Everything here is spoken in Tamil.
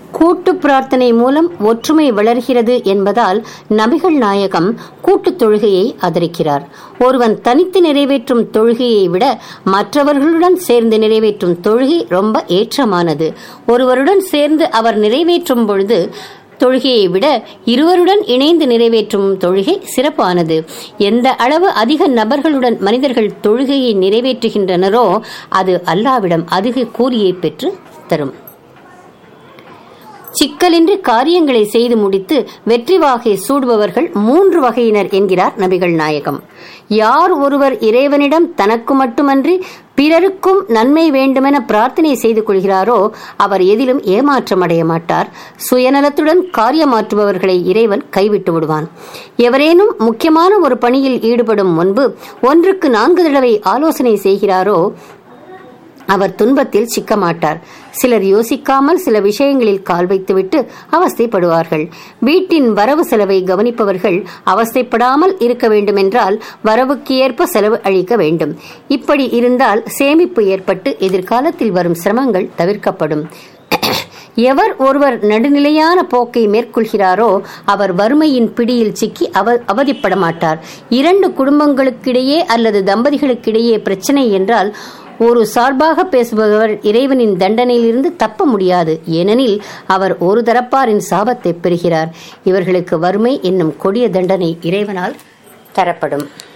கூட்டு பிரார்த்தனை மூலம் ஒற்றுமை வளர்கிறது என்பதால் நபிகள் நாயகம் கூட்டுத் தொழுகையை ஆதரிக்கிறார் ஒருவன் தனித்து நிறைவேற்றும் தொழுகையை விட மற்றவர்களுடன் சேர்ந்து நிறைவேற்றும் தொழுகை ரொம்ப ஏற்றமானது ஒருவருடன் சேர்ந்து அவர் நிறைவேற்றும் பொழுது தொழுகையை விட இருவருடன் இணைந்து நிறைவேற்றும் தொழுகை சிறப்பானது எந்த அளவு அதிக நபர்களுடன் மனிதர்கள் தொழுகையை நிறைவேற்றுகின்றனரோ அது அல்லாவிடம் அதிக கூலியை பெற்று தரும் சிக்கலின்றி காரியங்களை செய்து முடித்து வெற்றி வாகை சூடுபவர்கள் மூன்று வகையினர் என்கிறார் நபிகள் நாயகம் யார் ஒருவர் இறைவனிடம் தனக்கு மட்டுமன்றி பிறருக்கும் நன்மை வேண்டுமென பிரார்த்தனை செய்து கொள்கிறாரோ அவர் எதிலும் ஏமாற்றம் அடைய மாட்டார் சுயநலத்துடன் காரியமாற்றுபவர்களை இறைவன் கைவிட்டு விடுவான் எவரேனும் முக்கியமான ஒரு பணியில் ஈடுபடும் முன்பு ஒன்றுக்கு நான்கு தடவை ஆலோசனை செய்கிறாரோ அவர் துன்பத்தில் சிக்க மாட்டார் சிலர் யோசிக்காமல் சில விஷயங்களில் கால் வைத்துவிட்டு அவஸ்தைப்படுவார்கள் வீட்டின் வரவு செலவை கவனிப்பவர்கள் அவஸ்தைப்படாமல் இருக்க வேண்டுமென்றால் வரவுக்கு ஏற்ப செலவு அளிக்க வேண்டும் இப்படி இருந்தால் சேமிப்பு ஏற்பட்டு எதிர்காலத்தில் வரும் சிரமங்கள் தவிர்க்கப்படும் எவர் ஒருவர் நடுநிலையான போக்கை மேற்கொள்கிறாரோ அவர் வறுமையின் பிடியில் சிக்கி அவ அவதிப்பட மாட்டார் இரண்டு குடும்பங்களுக்கிடையே அல்லது தம்பதிகளுக்கிடையே பிரச்சனை என்றால் ஒரு சார்பாக பேசுபவர் இறைவனின் தண்டனையிலிருந்து தப்ப முடியாது ஏனெனில் அவர் ஒரு தரப்பாரின் சாபத்தை பெறுகிறார் இவர்களுக்கு வறுமை என்னும் கொடிய தண்டனை இறைவனால் தரப்படும்